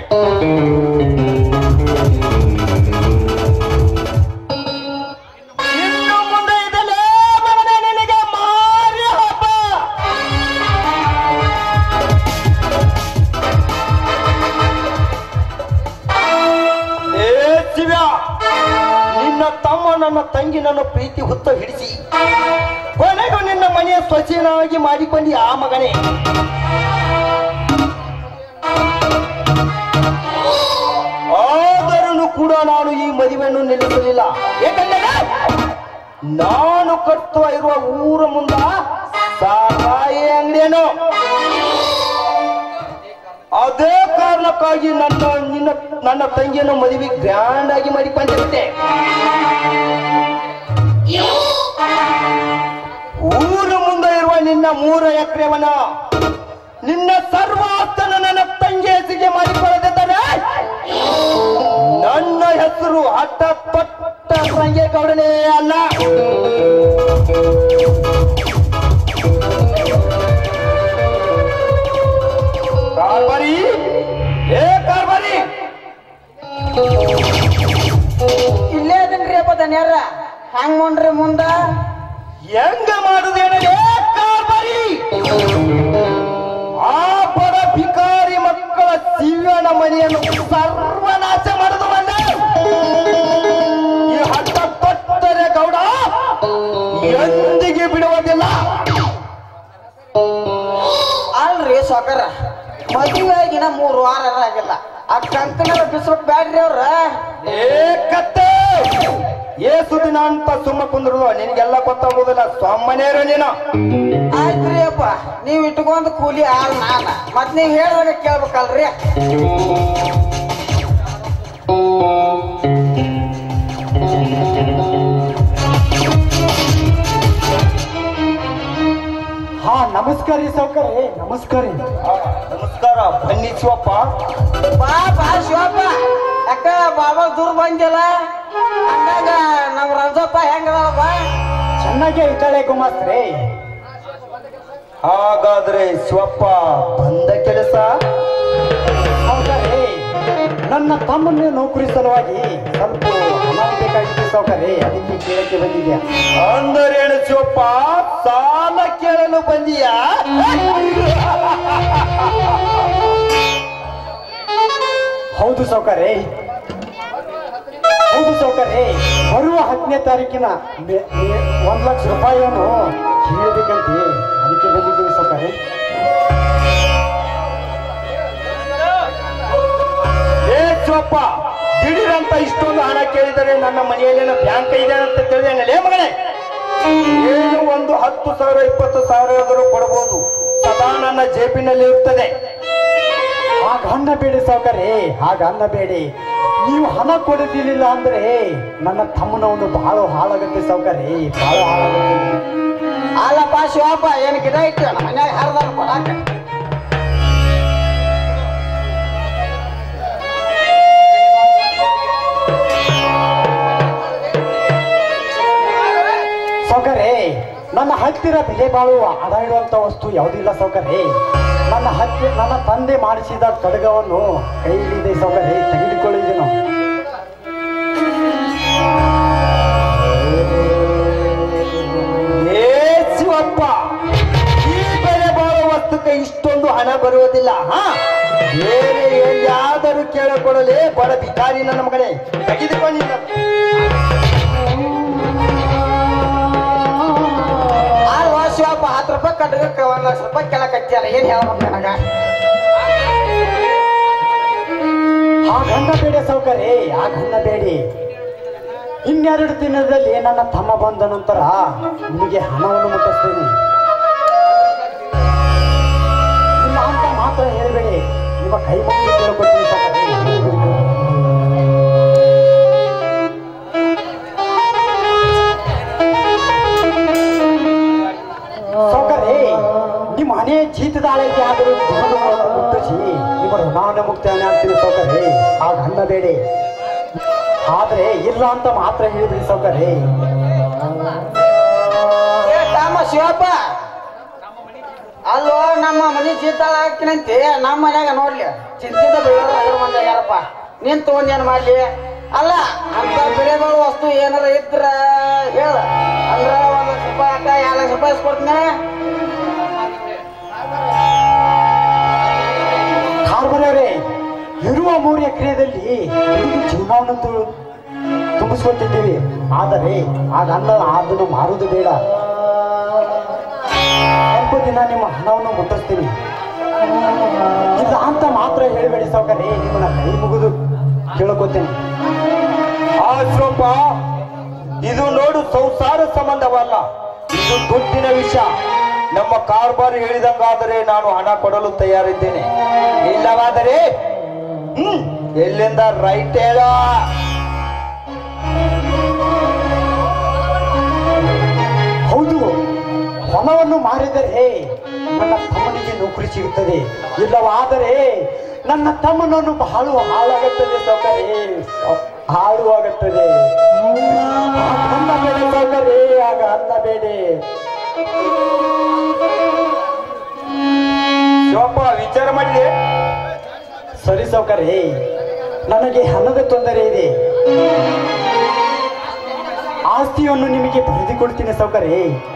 ಇನ್ನು ಮುಂದೆ ಇದಲ್ಲೇ ಮಗನೇ ನಿನಗೆ ಮಾರಿ ಹಬ್ಬ ಏ ಶಿವ್ಯ ನಿನ್ನ ತಮ್ಮ ನನ್ನ ತಂಗಿ ನನ್ನ ಪ್ರೀತಿ ಹುತ್ತ ಹಿಡಿಸಿ ಕೊನೆಗೂ ನಿನ್ನ ಮನೆಯ ಸ್ವಚ್ಛನಾಗಿ ಮಾಡಿಕೊಂಡಿ ಆ ಮಗನೇ ಆದರೂ ಕೂಡ ನಾನು ಈ ಮದುವೆಯನ್ನು ನಿಲ್ಲಿಸಲಿಲ್ಲ ಏಕೆಂದರೆ ನಾನು ಕಟ್ಟುವ ಇರುವ ಊರ ಮುಂದ ಸಾರಾಯಿ ಅಂಗಡಿಯನ್ನು ಅದೇ ಕಾರಣಕ್ಕಾಗಿ ನನ್ನ ನಿನ್ನ ನನ್ನ ತಂಗಿಯನ್ನು ಮದುವೆ ಗ್ರ್ಯಾಂಡ್ ಆಗಿ ಮಾಡಿಕೊಂಡಿರುತ್ತೆ ಊರ ಮುಂದೆ ಇರುವ ನಿನ್ನ ಮೂರ ಎಕರೆವನ ನಿನ್ನ ಸರ್ವಾಸ್ತನ ನನ್ನ ತಂಗಿ ಹೆಸರಿಗೆ ಮಾಡಿಕೊಳ್ಳದಿದ್ದರೆ ನನ್ನ ಹೆಸರು ಹಠಪಟ್ಟ ಸಂಜೇಗೌಡನೇ ಅಲ್ಲ ಕಾರ್ಬಾರಿ ಏ ಕಾರ್ಬಾರಿ ಇಲ್ಲೇ ಅದನ್ರಿ ಅಪ್ಪ ದನ್ಯಾರ ಹಂಗ್ ಮಾಡ್ರಿ ಮುಂದ ಹೆಂಗ ಮಾಡುದೇನಲೇ ಕಾರ್ಬಾರಿ ಆ ಬಡ ಭಿಕಾರಿ ಮಕ್ಕಳ ಶಿವನ ಮನೆಯನ್ನು ಸರ್ವನಾಶ ಮಾಡುದು ಬಂದ ಈ ಹಟ್ಟ ತೊಟ್ಟರೆ ಗೌಡ ಎಂದಿಗೆ ಬಿಡುವುದಿಲ್ಲ ಅಲ್ರಿ ಸಾಕರ ಮದುವೆ ಆಗಿನ ಮೂರ್ ವಾರ ಆಗಿಲ್ಲ ಆ ಕಂಕನ ಬಿಸ್ಬಿಟ್ ಬ್ಯಾಡ್ರಿ ಅವ್ರ ಏ ಕತ್ತೆ ಏಸು ದಿನ ಅಂತ ಸುಮ್ಮ ಕುಂದ್ರು ನಿನಗೆಲ್ಲ ಗೊತ್ತಾಗುದಿಲ್ಲ ಸೊಮ್ಮನೇರು ನೀನು ಆಯ್ತ್ರಿ ಅಪ್ಪ ನೀವ್ ಇಟ್ಕೊಂಡ್ ಕೂಲಿ ಆಳ್ ನಾನ ಮತ್ ನೀವ್ ಹೇಳ್ದಾಗ ಕೇಳ್ಬೇಕಲ್ರಿ ಹಾ ನಮಸ್ಕಾರ ರೀ ಸಾವ್ಕಾರಿ ನಮಸ್ಕಾರ ರೀ ಆ, ನಮಸ್ಕಾರ ಬನ್ನಿ ಶಿವಪ್ಪ ಬಾ ಬಾ ಶಿವಪ್ಪ ಯಾಕ ಬಾಬಾ ದೂರ ಬಂದಿಲ್ಲ ಹಂಗಾಗ ನಮ್ ರಂಜಪ್ಪ ಹೆಂಗದವ ಬಾ ಚೆನ್ನಾಗೇ ಇದ್ದಾಳೆ ಗುಮಾಸ್ತ್ರಿ ಹಾಗಾದ್ರೆ ಶಿವಪ್ಪ ಬಂದ ಕೆಲಸ ಸಾವ್ಕಾರಿ ನನ್ನ ತಮ್ಮನ್ನ ನೌಕರಿ ಸಲುವಾಗಿ ಸ್ವಲ್ಪ ಹಣ ಬೇಕಾಗಿತ್ತು ಸಾವ್ಕಾರಿ ಅದಕ್ಕೆ ಕೇಳಕ್ಕೆ ಬಂದಿದ್ಯಾ ಅಂದರೇನು ಶಿವಪ್ಪ ಸಾಲ ಕೇಳಲು ಬಂದೀಯಾ ಹೌದು ಸಾವ್ಕಾರಿ ಹೌದು ಸಾವ್ಕಾರಿ ಬರುವ ಹತ್ತನೇ ತಾರೀಕಿನ ಮೆ- ಮೆ- ಒಂದ್ ಲಕ್ಷ ರೂಪಾಯಿಯನ್ನು ಕೇಳಬೇಕಂತೆ ಅದಕ್ಕೆ ಬಂದಿದ್ದೀವಿ ಸಾವ್ಕಾರಿ ಏ ಶಿವಪ್ಪ ದಿಢೀರಂತ ಇಷ್ಟೊಂದು ಹಣ ಕೇಳಿದರೆ ನನ್ನ ಮನೆಯಲ್ಲೇನೋ ಬ್ಯಾಂಕ್ ಇದೆ ಅಂತ ತಿಳಿದೇನಲ್ಲೇ ಮಗನೇ ಏನು ಒಂದು ಹತ್ತು ಸಾವಿರ ಇಪ್ಪತ್ತು ಸಾವಿರ ಆದರೂ ಕೊಡಬಹುದು ಸದಾ ನನ್ನ ಜೇಬಿನಲ್ಲಿ ಇರ್ತದೆ ಹಾಗ ಅನ್ನಬೇಡಿ ಸಾವುಕಾರಿ ಹಾಗ ಅನ್ನಬೇಡಿ ನೀವು ಹಣ ಕೊಡದಿಲ್ಲ ಅಂದ್ರೆ ನನ್ನ ತಮ್ಮನ ಒಂದು ಬಹಳ ಹಾಳಾಗುತ್ತೆ ಸಾವುಕಾರಿ ಬಹಳ ಹಾಳಾಗುತ್ತೆ ಅಲ್ಲಪ್ಪ ಶಿವಪ್ಪ ಏನ್ ಗಿಡ ಇಟ್ಟು ನಮ್ಮ ಮನ್ಯಾಗ ಹರಿದಾರ ಕೊಡಾಕ ಸಾವುಕಾರಿ ನನ್ನ ಹತ್ತಿರ ಬೆಲೆ ಬಾಳುವ ಹಣ ಇಡುವಂತ ವಸ್ತು ಯಾವುದಿಲ್ಲ ಸಾವುಕಾರಿ ನನ್ನ ಹತ್ತಿ ನನ್ನ ತಂದೆ ಮಾಡಿಸಿದ ಖಡ್ಗವನ್ನು ಕೈಲಿದೆ ಸಾವುಕಾರಿ ತೆಗೆದುಕೊಳ್ಳಿದೆ ನಾವು ಏ ಶಿವಪ್ಪ ಈ ಬೆಲೆ ಬಾಳುವ ವಸ್ತುಕ್ಕೆ ಇಷ್ಟೊಂದು ಹಣ ಬರುವುದಿಲ್ಲ ಹಾ ಬೇರೆ ಎಲ್ಲಿಯಾದರೂ ಕೇಳಿಕೊಡಲೇ ಬಡ ಭಿಕಾರಿ ನನ್ನ ಮಗನೇ ತೆಗೆದುಕೊಂಡಿದ್ದ ಅಲ್ವಾ ಶಿವಪ್ಪ ಹತ್ತು ರೂಪಾಯಿ ಕಟ್ಟಗಕ್ಕೆ ಒಂದ್ ಲಕ್ಷ ರೂಪಾಯಿ ಕೆಳಕ್ ಹಚ್ಚಾರ ಏನ್ ಹೇಳ್ಬೇಕು ನನಗ ಹಾಗನ್ನ ಬೇಡ ಸೌಕರ್ಯ ಹಾಗನ್ನ ಬೇಡಿ ಇನ್ನೆರಡು ದಿನದಲ್ಲಿ ನನ್ನ ತಮ್ಮ ಬಂದ ನಂತರ ನಿಮಗೆ ಹಣವನ್ನು ಮುಟ್ಟಿಸ್ತೇನೆ ಇಲ್ಲ ಅಂತ ಮಾತ್ರ ಹೇಳಬೇಡಿ ನಿಮ್ಮ ಕೈ ಮುಗಿ ಕೇಳಿಕೊಡ್ತೀನಿ ಸೌಕರ್ಯ ಸೌಕರ್ಯ ನಿಮ್ಮ ಮನೆ ಜೀತದಾಳಕ್ಕೆ ಆದರೂ ದುರ್ಗವನ್ನು ಮುಟ್ಟಿಸಿ ನಿಮ್ಮ ಋಣಾನ ಮುಕ್ತಾನೆ ಆಗ್ತೀನಿ ಸೌಕರ್ಯ ಹಾಗ ಅನ್ನಬೇಡಿ ಆದ್ರೆ ಇಲ್ಲ ಅಂತ ಮಾತ್ರ ಹೇಳಿದ್ರಿ ಸೌಕರ್ಯ ಏ ತಮ್ಮ ಶಿವಪ್ಪ ಅಲ್ಲೋ ನಮ್ಮ ಮನೆ ಚೀತಾಳ ಹಾಕಿನಂತೆ ನಮ್ಮ ಮನ್ಯಾಗ ನೋಡ್ಲಿ ಚಿಂತಿದ ಬೆಳೆಯೋರು ಅದ್ರ ಮಂದ ಯಾರಪ್ಪ ನೀನ್ ತಗೊಂಡೇನ್ ಮಾಡ್ಲಿ ಅಲ್ಲ ಅಂತ ಬೆಳೆಗಳು ವಸ್ತು ಏನಾರ ಇದ್ರ ಹೇಳ ಅಂದ್ರ ಒಂದ್ ಲಕ್ಷ ರೂಪಾಯಿ ಅಕ್ಕ ಎರಡು ಲಕ್ಷ ರೂಪಾಯಿ ಕೊಡ್ತೀನಿ ಕಾರ್ಬಾರವರೇ ಇರುವ ಮೂರು ಎಕರೆಯಲ್ಲಿ ಇಡೀ ಜೀವನವನ್ನು ತು- ತುಂಬಿಸುತ್ತಿದ್ದೀವಿ ಆದರೆ ಆಗ ಅನ್ನ ಅದನ್ನು ಮಾರುವುದು ಬೇಡ ಸ್ವಲ್ಪ ದಿನ ನಿಮ್ಮ ಹಣವನ್ನು ಮುಟ್ಟಿಸ್ತೀನಿ ಇಲ್ಲ ಅಂತ ಮಾತ್ರ ಹೇಳಬೇಡಿ ಸಾವುಕಾರಿ ನಿಮ್ಮನ್ನ ಕೈ ಮುಗಿದು ಕೇಳ್ಕೊತೇನೆ ಆಶ್ರಪ ಇದು ನೋಡು ಸಂಸಾರ ಸಂಬಂಧವಲ್ಲ ಇದು ದುಡ್ಡಿನ ವಿಷಯ ನಮ್ಮ ಕಾರ್ಬಾರ್ ಹೇಳಿದಂಗಾದರೆ ನಾನು ಹಣ ಕೊಡಲು ತಯಾರಿದ್ದೇನೆ ಇಲ್ಲವಾದರೆ ಹ್ಮ್ ಎಲ್ಲಿಂದ ರೈಟ್ ಹೇಳೋ ಹೌದು ಹೊಲವನ್ನು ಮಾರಿದರೆ ನನ್ನ ತಮ್ಮನಿಗೆ ನೌಕರಿ ಸಿಗುತ್ತದೆ ಇಲ್ಲವಾದರೆ ನನ್ನ ತಮ್ಮನನ್ನು ಬಹಳ ಹಾಳಾಗುತ್ತದೆ ಸೌಕರ್ಯ ಹಾಳು ಆಗುತ್ತದೆ ಆಗ ಅನ್ನ ಬೇಡ ಸೌಕರ್ಯ ಆಗ ಅನ್ನ ಬೇಡಿ ಶಿವಪ್ಪ ವಿಚಾರ ಮಾಡಿದೆ ಸರಿ ಸೌಕರ್ಯ ನನಗೆ ಹಣದ ತೊಂದರೆ ಇದೆ ಆಸ್ತಿಯನ್ನು ನಿಮಗೆ ಬರೆದುಕೊಡ್ತೀನಿ ಸೌಕರ್ಯ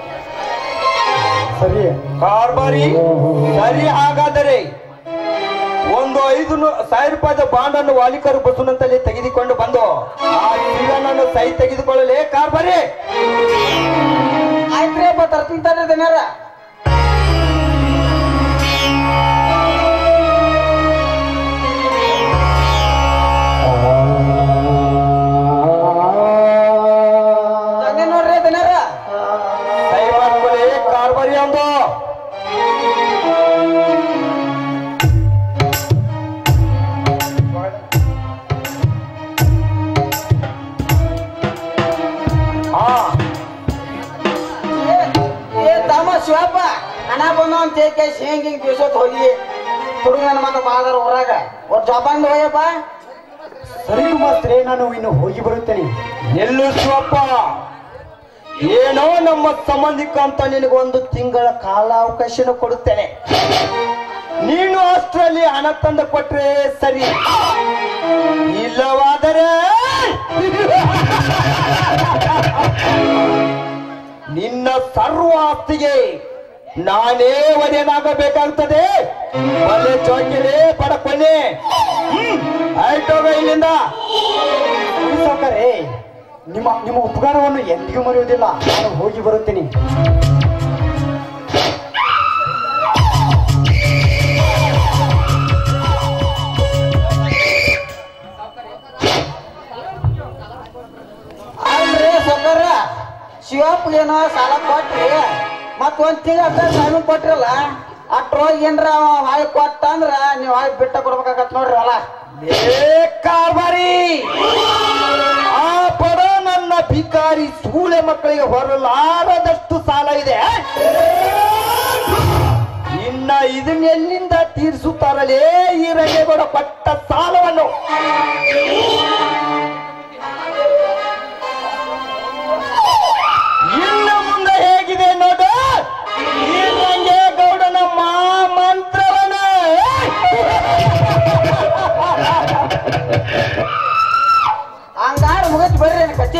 ಸರಿ ಕಾರ್ಬಾರಿ ಸರಿ ಹಾಗಾದರೆ ಒಂದು ಐದು ನೂ- ಸಾವಿರ ರೂಪಾಯಿದ ಬಾಂಡ್ ಅನ್ನು ವಾಲಿಕರು ಬಸವನಂತಲ್ಲಿ ತೆಗೆದುಕೊಂಡು ಬಂದು ಆ ಚೀಲನನ್ನು ಸೈ ತೆಗೆದುಕೊಳ್ಳಲೇ ಕಾರ್ಬಾರಿ ಆಯ್ತ್ರಿ ಅಪ್ಪ ತರ್ತೀನಿ ತರ್ರಿ ದಿನಾರ ತಂದೆ ನೋಡ್ರಿ ದಿನಾರ ಸೈ ಮಾಡ್ಕೊಳ್ಳಿ ಕಾರ್ಬಾರಿ ಒಂದು ಹಾ ಏ- ಏ ತಮ್ಮ ಶಿವಪ್ಪ ಹಣ ಬಂದು ಅಂತ ಕೇಸ್ ಹಿಂಗ್ ಹಿಂಗ್ ಬೀಸೋತ್ ಹೋಗಿ ಹುಡುಗ ನನ್ನ ಮಗ ಬಾಳದಾರ ಊರಾಗ ಒಟ್ಟು ಜಪಾನ್ ಹೋಯಪ್ಪ ಸರಿ ಕುಮಾರ್ಸ್ರೆ ನಾನು ಇನ್ನು ಹೋಗಿ ಬರುತ್ತೇನೆ ನಿಲ್ಲು ಶಿವಪ್ಪ ಏನೋ ನಮ್ಮ ಸಂಬಂಧಿಕ ಅಂತ ನಿನಗೊಂದು ತಿಂಗಳ ಕಾಲಾವಕಾಶನ ಕೊಡುತ್ತೇನೆ ನೀನು ಅಷ್ಟರಲ್ಲಿ ಹಣ ತಂದು ಕೊಟ್ರೆ ಸರಿ ಇಲ್ಲವಾದರೆ ನಿನ್ನ ಸರ್ವ ಆಸ್ತಿಗೆ ನಾನೇ ಒಡೆಯನಾಗಬೇಕಾಗುತ್ತದೆ ಬಲೆ ಚೌಕಿಲೆ ಪಡಕೊನೆ ಹ್ಮ್ ಆಯ್ತೋಗ ಇಲ್ಲಿಂದ ಸರಿ ಸಾವುಕಾರೆ ನಿಮ್ಮ ನಿಮ್ಮ ಉಪಕಾರವನ್ನು ಎಂದಿಗೂ ಮರೆಯುವುದಿಲ್ಲ ನಾನು ಹೋಗಿ ಬರುತ್ತೇನೆ ಅಲ್ರಿ ಸೊಕ್ಕರ ಶಿವಪ್ಪ ಏನೋ ಸಾಲ ಕೊಟ್ರಿ ಮತ್ ಒಂದ್ ತಿಂಗಳ ಟೈಮ್ ಕೊಟ್ರಲ್ಲ ಅಟ್ರೊಳಗೆ ಏನ್ರ ಅವ ಹಾಯ್ ಕೊಟ್ಟ ಅಂದ್ರ ನೀವ್ ಹಾಯ್ ಬಿಟ್ಟ ಕೊಡ್ಬೇಕಾಗತ್ ನೋಡ್ರಿ ಹೊಲ ಏ ಕಾರ್ಬಾರಿ ಆ ಪಡ ನನ್ನ ಭಿಕಾರಿ ಸೂಳೆ ಮಕ್ಕಳಿಗೆ ಹೊರಲಾರದಷ್ಟು ಸಾಲ ಇದೆ ಇನ್ನ ಇದನ್ನ ಎಲ್ಲಿಂದ ತೀರಿಸುತ್ತಾರಲೇ ಈ ರಂಗೇಗೌಡ ಪಟ್ಟ ಸಾಲವನ್ನು ಇನ್ನು ಮುಂದೆ ಹೇಗಿದೆ ನೋಡು ಈ ರಂಗೇಗೌಡನ ಮಾ ಮಂತ್ರವನ್ನ ಹಂಗಾರ ಮುಗಿತ್ ಬರ್ರಿ ಏನ್ ಕತಿ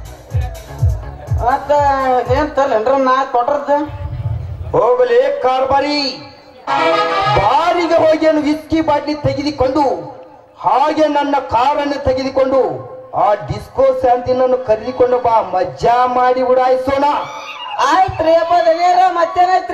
ಮತ್ತ ಏನ್ ತರ್ಲೇನ್ರ ನಾ ಕೊಟ್ರದ್ದು ಹೋಗಲೇ ಕಾರ್ಬಾರಿ ಬಾರಿಗೆ ಹೋಗಿ ಏನು ವಿಸ್ಕಿ ಬಾಟ್ಲಿ ತೆಗೆದುಕೊಂಡು ಹಾಗೆ ನನ್ನ ಕಾರನ್ನು ತೆಗೆದುಕೊಂಡು ಆ ಡಿಸ್ಕೋ ಶಾಂತಿನನ್ನು ಕರೆದುಕೊಂಡು ಬಾ ಮಜ್ಜಾ ಮಾಡಿ ಉಡಾಯಿಸೋಣ ಆಯ್ತ್ರಿ ಅಪ್ಪ ದನಿಯರ ಮತ್ತೇನಾಯ್ತ್ರಿ